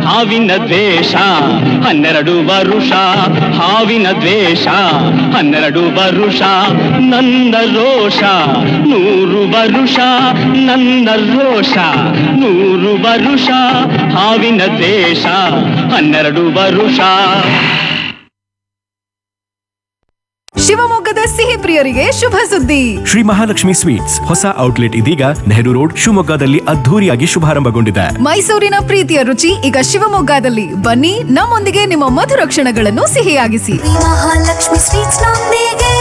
ಹಾವಿನ ದ್ವೇಷ ಹನ್ನೆರಡು ವರುಷ ಹಾವಿನ ದ್ವೇಷ ಹನ್ನೆರಡು ವರುಷ ನನ್ನ ರೋಷ ನೂರು ವರುಷ ನನ್ನ ರೋಷ ನೂರು ವರುಷ ಹಾವಿನ ದ್ವೇಷ ಹನ್ನೆರಡು ವರುಷ ಶಿವಮೊಗ್ಗದ ಸಿಹಿ ಪ್ರಿಯರಿಗೆ ಶುಭ ಸುದ್ದಿ ಶ್ರೀ ಮಹಾಲಕ್ಷ್ಮಿ ಸ್ವೀಟ್ಸ್ ಹೊಸ ಔಟ್ಲೆಟ್ ಇದೀಗ ನೆಹರು ರೋಡ್ ಶಿವಮೊಗ್ಗದಲ್ಲಿ ಅದ್ಧೂರಿಯಾಗಿ ಶುಭಾರಂಭಗೊಂಡಿದೆ ಮೈಸೂರಿನ ಪ್ರೀತಿಯ ರುಚಿ ಈಗ ಶಿವಮೊಗ್ಗದಲ್ಲಿ ಬನ್ನಿ ನಮ್ಮೊಂದಿಗೆ ನಿಮ್ಮ ಮಧುರ ಕ್ಷಣಗಳನ್ನು ಸಿಹಿಯಾಗಿಸಿ ಮಹಾಲಕ್ಷ್ಮಿ ಸ್ವೀಟ್ಸ್ ನೊಂದಿಗೆ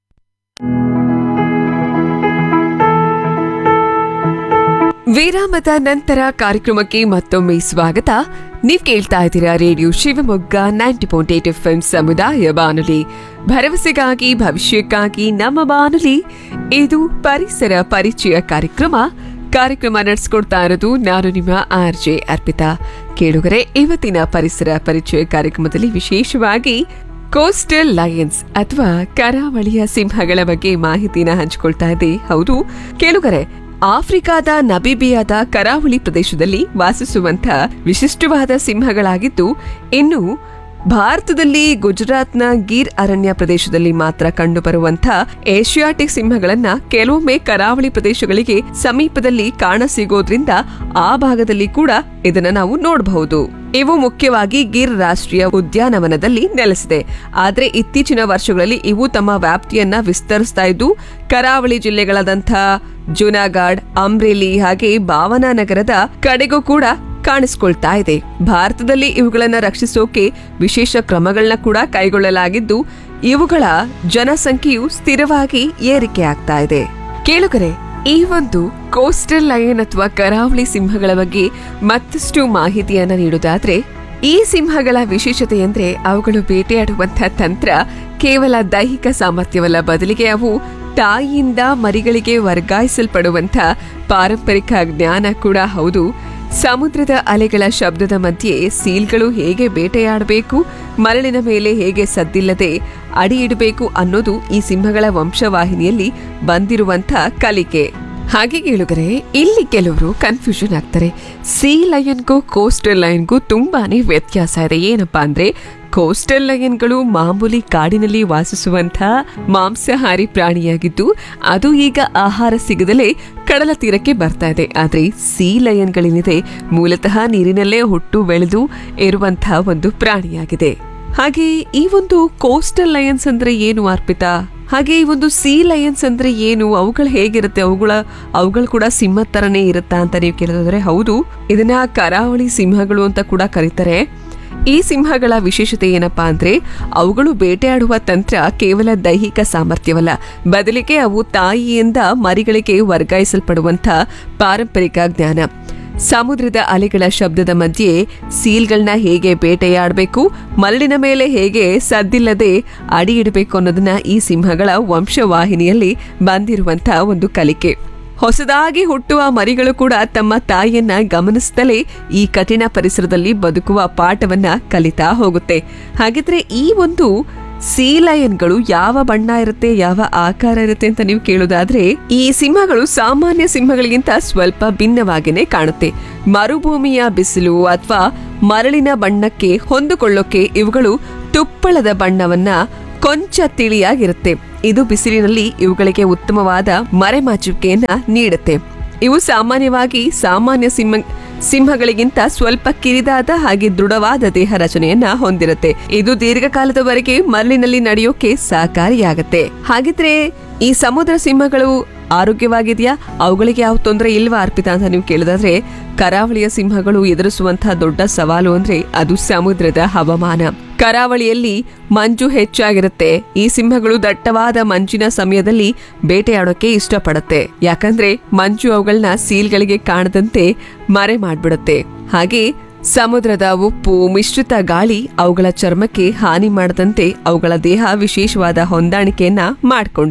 ವಿರಾಮದ ನಂತರ ಕಾರ್ಯಕ್ರಮಕ್ಕೆ ಮತ್ತೊಮ್ಮೆ ಸ್ವಾಗತ ನೀವ್ ಕೇಳ್ತಾ ಇದ್ದೀರಾ radio Shivamogga ninety point eight F M ಸಮುದಾಯ ಬಾನುಲಿ ಭರವಸೆಗಾಗಿ ಭವಿಷ್ಯಕ್ಕಾಗಿ ನಮ್ಮ ಬಾನುಲಿ ಇದು ಪರಿಸರ ಪರಿಚಯ ಕಾರ್ಯಕ್ರಮ ಕಾರ್ಯಕ್ರಮ ನಡೆಸ್ಕೊಡ್ತಾ ಇರೋದು ನಾನು ನಿಮ್ಮ ಆರ್ ಜೆ ಅರ್ಪಿತಾ ಕೇಳುಗರೆ ಇವತ್ತಿನ ಪರಿಸರ ಪರಿಚಯ ಕಾರ್ಯಕ್ರಮದಲ್ಲಿ ವಿಶೇಷವಾಗಿ ಕೋಸ್ಟಲ್ ಲಯನ್ಸ್ ಅಥವಾ ಕರಾವಳಿಯ ಸಿಂಹಗಳ ಬಗ್ಗೆ ಮಾಹಿತಿನ ಹಂಚಿಕೊಳ್ತಾ ಇದೆ ಹೌದು ಕೇಳುಗರೆ ಆಫ್ರಿಕಾದ ನಬಿಬಿಯಾದ ಕರಾವಳಿ ಪ್ರದೇಶದಲ್ಲಿ ವಾಸಿಸುವಂತ ವಿಶಿಷ್ಟವಾದ ಸಿಂಹಗಳಾಗಿದ್ದು ಇನ್ನು ಭಾರತದಲ್ಲಿ ಗುಜರಾತ್ನ ಗೀರ್ ಅರಣ್ಯ ಪ್ರದೇಶದಲ್ಲಿ ಮಾತ್ರ ಕಂಡುಬರುವಂತ ಏಷಿಯಾಟಿಕ್ ಸಿಂಹಗಳನ್ನ ಕೆಲವೊಮ್ಮೆ ಕರಾವಳಿ ಪ್ರದೇಶಗಳಿಗೆ ಸಮೀಪದಲ್ಲಿ ಕಾಣಸಿಗೋದ್ರಿಂದ ಆ ಭಾಗದಲ್ಲಿ ಕೂಡ ಇದನ್ನ ನಾವು ನೋಡಬಹುದು ಇವು ಮುಖ್ಯವಾಗಿ ಗಿರ್ ರಾಷ್ಟ್ರೀಯ ಉದ್ಯಾನವನದಲ್ಲಿ ನೆಲೆಸಿದೆ ಆದ್ರೆ ಇತ್ತೀಚಿನ ವರ್ಷಗಳಲ್ಲಿ ಇವು ತಮ್ಮ ವ್ಯಾಪ್ತಿಯನ್ನ ವಿಸ್ತರಿಸ್ತಾ ಇದ್ದು ಕರಾವಳಿ ಜಿಲ್ಲೆಗಳಾದಂಥ ಜುನಾಗಢ್ ಅಮ್ರೇಲಿ ಹಾಗೆ ಭಾವನಾನಗರದ ಕಡೆಗೂ ಕೂಡ ಕಾಣಿಸ್ಕೊಳ್ತಾ ಇದೆ ಭಾರತದಲ್ಲಿ ಇವುಗಳನ್ನ ರಕ್ಷಿಸೋಕೆ ವಿಶೇಷ ಕ್ರಮಗಳನ್ನ ಕೂಡ ಕೈಗೊಳ್ಳಲಾಗಿದ್ದು ಇವುಗಳ ಜನಸಂಖ್ಯೆಯು ಸ್ಥಿರವಾಗಿ ಏರಿಕೆ ಆಗ್ತಾ ಇದೆ ಕೇಳುಗರೆ ಈ ಒಂದು ಕೋಸ್ಟಲ್ ಲಯನ್ ಅಥವಾ ಕರಾವಳಿ ಸಿಂಹಗಳ ಬಗ್ಗೆ ಮತ್ತಷ್ಟು ಮಾಹಿತಿಯನ್ನ ನೀಡುವುದಾದ್ರೆ ಈ ಸಿಂಹಗಳ ವಿಶೇಷತೆ ಅಂದ್ರೆ ಅವುಗಳು ಬೇಟೆಯಾಡುವಂತಹ ತಂತ್ರ ಕೇವಲ ದೈಹಿಕ ಸಾಮರ್ಥ್ಯವಲ್ಲ ಬದಲಿಗೆ ಅವು ತಾಯಿಯಿಂದ ಮರಿಗಳಿಗೆ ವರ್ಗಾಯಿಸಲ್ಪಡುವಂತ ಪಾರಂಪರಿಕ ಜ್ಞಾನ ಕೂಡ ಹೌದು ಸಮುದ್ರದ ಅಲೆಗಳ ಶಬ್ದದ ಮಧ್ಯೆ ಸೀಲ್ಗಳು ಹೇಗೆ ಬೇಟೆಯಾಡಬೇಕು ಮರಳಿನ ಮೇಲೆ ಹೇಗೆ ಸದ್ದಿಲ್ಲದೆ ಅಡಿ ಇಡಬೇಕು ಅನ್ನೋದು ಈ ಸಿಂಹಗಳ ವಂಶವಾಹಿನಿಯಲ್ಲಿ ಬಂದಿರುವಂಥ ಕಲಿಕೆ ಹಾಗೆ ಕೇಳುಗರೆ ಇಲ್ಲಿ ಕೆಲವರು ಕನ್ಫ್ಯೂಷನ್ ಆಗ್ತಾರೆ ಸಿ ಲಯನ್ಗೂ ಕೋಸ್ಟಲ್ ಲಯನ್ಗೂ ತುಂಬಾನೇ ವ್ಯತ್ಯಾಸ ಇದೆ ಏನಪ್ಪಾ ಅಂದ್ರೆ ಕೋಸ್ಟಲ್ ಲಯನ್ಗಳು ಮಾಮೂಲಿ ಕಾಡಿನಲ್ಲಿ ವಾಸಿಸುವಂತ ಮಾಂಸಾಹಾರಿ ಪ್ರಾಣಿಯಾಗಿದ್ದು ಅದು ಈಗ ಆಹಾರ ಸಿಗದಲೇ ಕಡಲ ತೀರಕ್ಕೆ ಬರ್ತಾ ಇದೆ ಆದ್ರೆ ಸಿ ಲಯನ್ಗಳೇನಿದೆ ಮೂಲತಃ ನೀರಿನಲ್ಲೇ ಹುಟ್ಟು ಬೆಳೆದು ಇರುವಂತಹ ಒಂದು ಪ್ರಾಣಿಯಾಗಿದೆ ಹಾಗೆ ಈ ಒಂದು ಕೋಸ್ಟಲ್ ಲಯನ್ಸ್ ಅಂದ್ರೆ ಏನು ಅರ್ಪಿತಾ ಹಾಗೆ ಈ ಒಂದು ಸಿ ಲಯನ್ಸ್ ಅಂದ್ರೆ ಏನು ಅವುಗಳು ಹೇಗಿರುತ್ತೆ ಅವುಗಳ ಅವುಗಳು ಕೂಡ ಸಿಂಹ ತರನೇ ಇರುತ್ತಾ ಅಂತ ನೀವು ಕೇಳಿದ್ರೆ ಹೌದು ಇದನ್ನ ಕರಾವಳಿ ಸಿಂಹಗಳು ಅಂತ ಕೂಡ ಕರೀತಾರೆ ಈ ಸಿಂಹಗಳ ವಿಶೇಷತೆ ಏನಪ್ಪಾ ಅಂದ್ರೆ ಅವುಗಳು ಬೇಟೆಯಾಡುವ ತಂತ್ರ ಕೇವಲ ದೈಹಿಕ ಸಾಮರ್ಥ್ಯವಲ್ಲ ಬದಲಿಗೆ ಅವು ತಾಯಿಯಿಂದ ಮರಿಗಳಿಗೆ ವರ್ಗಾಯಿಸಲ್ಪಡುವಂತ ಪಾರಂಪರಿಕ ಜ್ಞಾನ ಸಮುದ್ರದ ಅಲೆಗಳ ಶಬ್ದದ ಮಧ್ಯೆ ಸೀಲ್ಗಳನ್ನ ಹೇಗೆ ಬೇಟೆಯಾಡಬೇಕು ಮರಳಿನ ಮೇಲೆ ಹೇಗೆ ಸದ್ದಿಲ್ಲದೆ ಅಡಿ ಇಡಬೇಕು ಅನ್ನೋದನ್ನ ಈ ಸಿಂಹಗಳ ವಂಶವಾಹಿನಿಯಲ್ಲಿ ಬಂದಿರುವಂತ ಒಂದು ಕಲಿಕೆ ಹೊಸದಾಗಿ ಹುಟ್ಟುವ ಮರಿಗಳು ಕೂಡ ತಮ್ಮ ತಾಯಿಯನ್ನ ಗಮನಿಸುತ್ತಲೇ ಈ ಕಠಿಣ ಪರಿಸರದಲ್ಲಿ ಬದುಕುವ ಪಾಠವನ್ನ ಕಲಿತಾ ಹೋಗುತ್ತೆ ಹಾಗಿದ್ರೆ ಈ ಒಂದು ಸಿ ಲಯನ್ಗಳು ಯಾವ ಬಣ್ಣ ಇರುತ್ತೆ ಯಾವ ಆಕಾರ ಇರುತ್ತೆ ಅಂತ ನೀವು ಕೇಳೋದಾದ್ರೆ ಈ ಸಿಂಹಗಳು ಸಾಮಾನ್ಯ ಸಿಂಹಗಳಿಗಿಂತ ಸ್ವಲ್ಪ ಭಿನ್ನವಾಗಿನೇ ಕಾಣುತ್ತೆ ಮರುಭೂಮಿಯ ಬಿಸಿಲು ಅಥವಾ ಮರಳಿನ ಬಣ್ಣಕ್ಕೆ ಹೊಂದಿಕೊಳ್ಳೋಕೆ ಇವುಗಳು ತುಪ್ಪಳದ ಬಣ್ಣವನ್ನ ಕೊಂಚ ತಿಳಿಯಾಗಿರುತ್ತೆ ಇದು ಬಿಸಿಲಿನಲ್ಲಿ ಇವುಗಳಿಗೆ ಉತ್ತಮವಾದ ಮರೆಮಾಚುವಿಕೆಯನ್ನ ನೀಡುತ್ತೆ ಇವು ಸಾಮಾನ್ಯವಾಗಿ ಸಾಮಾನ್ಯ ಸಿಂಹ ಸಿಂಹಗಳಿಗಿಂತ ಸ್ವಲ್ಪ ಕಿರಿದಾದ ಹಾಗೆ ದೃಢವಾದ ದೇಹ ರಚನೆಯನ್ನ ಹೊಂದಿರುತ್ತೆ ಇದು ದೀರ್ಘಕಾಲದವರೆಗೆ ಮರಳಿನಲ್ಲಿ ನಡೆಯೋಕೆ ಸಹಕಾರಿಯಾಗತ್ತೆ ಹಾಗಿದ್ರೆ ಈ ಸಮುದ್ರ ಸಿಂಹಗಳು ಆರೋಗ್ಯವಾಗಿದೆಯಾ ಅವುಗಳಿಗೆ ಯಾವ ತೊಂದರೆ ಇಲ್ವಾ ಅರ್ಪಿತಾ ಅಂತ ನೀವು ಕೇಳಿದಾದ್ರೆ ಕರಾವಳಿಯ ಸಿಂಹಗಳು ಎದುರಿಸುವಂತಹ ದೊಡ್ಡ ಸವಾಲು ಅಂದ್ರೆ ಅದು ಸಮುದ್ರದ ಹವಾಮಾನ ಕರಾವಳಿಯಲ್ಲಿ ಮಂಜು ಹೆಚ್ಚಾಗಿರುತ್ತೆ ಈ ಸಿಂಹಗಳು ದಟ್ಟವಾದ ಮಂಜಿನ ಸಮಯದಲ್ಲಿ ಬೇಟೆಯಾಡೋಕೆ ಇಷ್ಟಪಡುತ್ತೆ ಯಾಕಂದ್ರೆ ಮಂಜು ಅವುಗಳನ್ನ ಸೀಲ್ಗಳಿಗೆ ಕಾಣದಂತೆ ಮರೆ ಮಾಡ್ಬಿಡುತ್ತೆ ಹಾಗೆ ಸಮುದ್ರದ ಉಪ್ಪು ಮಿಶ್ರಿತ ಗಾಳಿ ಅವುಗಳ ಚರ್ಮಕ್ಕೆ ಹಾನಿ ಮಾಡದಂತೆ ಅವುಗಳ ದೇಹ ವಿಶೇಷವಾದ ಹೊಂದಾಣಿಕೆಯನ್ನ ಮಾಡಿಕೊಂಡಿದೆ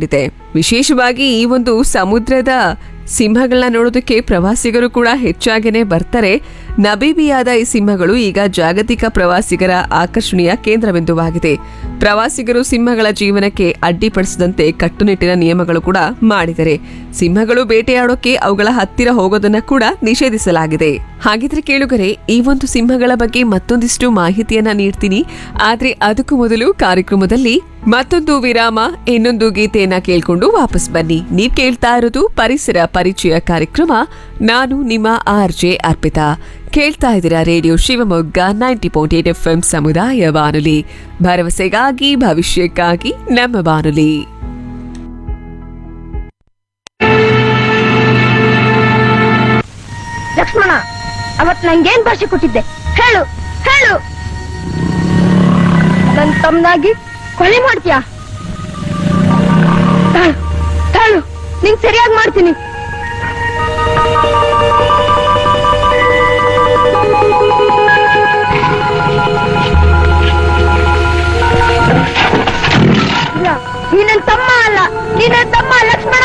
ವಿಶೇಷವಾಗಿ ಈ ಒಂದು ಸಮುದ್ರದ ಸಿಂಹಗಳನ್ನ ನೋಡೋದಕ್ಕೆ ಪ್ರವಾಸಿಗರು ಕೂಡ ಹೆಚ್ಚಾಗಿನೇ ಬರ್ತಾರೆ ನಬೀಬಿಯಾದ ಈ ಸಿಂಹಗಳು ಈಗ ಜಾಗತಿಕ ಪ್ರವಾಸಿಗರ ಆಕರ್ಷಣೆಯ ಕೇಂದ್ರಬಿಂದುವಾಗಿದೆ ಪ್ರವಾಸಿಗರು ಸಿಂಹಗಳ ಜೀವನಕ್ಕೆ ಅಡ್ಡಿಪಡಿಸದಂತೆ ಕಟ್ಟುನಿಟ್ಟಿನ ನಿಯಮಗಳು ಕೂಡ ಮಾಡಿದರೆ ಸಿಂಹಗಳು ಬೇಟೆಯಾಡೋಕೆ ಅವುಗಳ ಹತ್ತಿರ ಹೋಗೋದನ್ನ ಕೂಡ ನಿಷೇಧಿಸಲಾಗಿದೆ ಹಾಗಿದ್ರೆ ಕೇಳುಗರೆ ಈ ಒಂದು ಸಿಂಹಗಳ ಬಗ್ಗೆ ಮತ್ತೊಂದಿಷ್ಟು ಮಾಹಿತಿಯನ್ನ ನೀಡ್ತೀನಿ ಆದ್ರೆ ಅದಕ್ಕೂ ಮೊದಲು ಕಾರ್ಯಕ್ರಮದಲ್ಲಿ ಮತ್ತೊಂದು ವಿರಾಮ ಇನ್ನೊಂದು ಗೀತೆಯನ್ನ ಕೇಳ್ಕೊಂಡು ವಾಪಸ್ ಬನ್ನಿ ನೀವ್ ಕೇಳ್ತಾ ಇರೋದು ಪರಿಸರ ಪರಿಚಯ ಕಾರ್ಯಕ್ರಮ ನಾನು ನಿಮ್ಮ ಆರ್ ಜೆ ಅರ್ಪಿತಾ ಕೇಳ್ತಾ ಇದ್ದೀರಾ radio Shivamogga ninety point eight F M ಸಮುದಾಯ ಬಾನುಲಿ ಭರವಸೆಗಾಗಿ ಭವಿಷ್ಯಕ್ಕಾಗಿ ನಮ್ಮ ಬಾನುಲಿ ಲಕ್ಷ್ಮಣ ಅವತ್ ನಂಗೇನ್ ಭಾಷೆ ಕೊಟ್ಟಿದ್ದೆ ಹೇಳು ಹೇಳು ನನ್ ತಮ್ಮನಾಗಿ ಕೊಲೆ ಮಾಡ್ತೀಯಾ ತಾಳು ತಾಳು ನಿಂಗ್ ಸರಿಯಾಗಿ ಮಾಡ್ತೀನಿ ಇಲ್ಲ ನೀನ್ ನನ್ ತಮ್ಮ ಅಲ್ಲ ನೀನ್ ನನ್ ತಮ್ಮ ಲಕ್ಷ್ಮಣ